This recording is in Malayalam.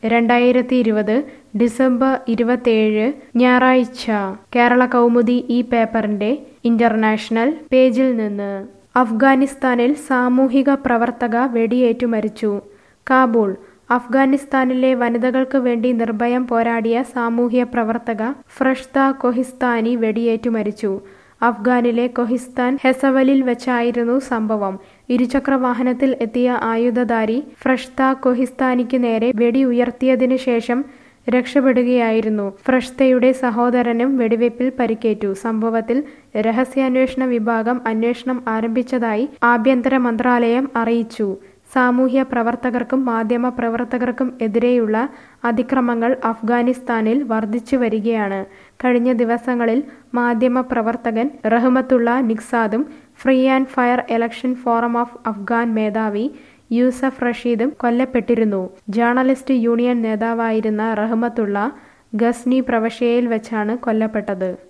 രണ്ടായിരത്തി ഇരുപത് ഡിസംബർ ഇരുപത്തേഴ് ഞായറാഴ്ച കേരള കൗമുദി ഈ പേപ്പറിന്റെ ഇന്റർനാഷണൽ പേജിൽ നിന്ന് അഫ്ഗാനിസ്ഥാനിൽ സാമൂഹിക പ്രവർത്തക വെടിയേറ്റു മരിച്ചു കാബൂൾ അഫ്ഗാനിസ്ഥാനിലെ വനിതകൾക്ക് വേണ്ടി നിർഭയം പോരാടിയ സാമൂഹ്യ പ്രവർത്തക ഫ്രഷ്ത കൊഹിസ്ഥാനി വെടിയേറ്റു മരിച്ചു അഫ്ഗാനിലെ കൊഹിസ്ഥാൻ ഹെസവലിൽ വെച്ചായിരുന്നു സംഭവം ഇരുചക്ര വാഹനത്തിൽ എത്തിയ ആയുധധാരി ഫ്രഷ്ത കൊഹിസ്ഥാനിക്ക് നേരെ വെടി ഉയർത്തിയതിനു ശേഷം രക്ഷപ്പെടുകയായിരുന്നു ഫ്രഷ്തയുടെ സഹോദരനും വെടിവയ്പിൽ പരിക്കേറ്റു സംഭവത്തിൽ രഹസ്യാന്വേഷണ വിഭാഗം അന്വേഷണം ആരംഭിച്ചതായി ആഭ്യന്തര മന്ത്രാലയം അറിയിച്ചു സാമൂഹ്യ പ്രവർത്തകർക്കും മാധ്യമ പ്രവർത്തകർക്കും എതിരെയുള്ള അതിക്രമങ്ങൾ അഫ്ഗാനിസ്ഥാനിൽ വർദ്ധിച്ചു വരികയാണ് കഴിഞ്ഞ ദിവസങ്ങളിൽ മാധ്യമ പ്രവർത്തകൻ റഹ്മത്തുള്ള നിക്സാദും free and fair election forum of Afghan മേധാവി യൂസഫ് റഷീദും കൊല്ലപ്പെട്ടിരുന്നു ജേർണലിസ്റ്റ് യൂണിയൻ നേതാവായിരുന്ന റഹ്മത്തുള്ള ഗസ്നി പ്രവശ്യയിൽ വെച്ചാണ് കൊല്ലപ്പെട്ടത്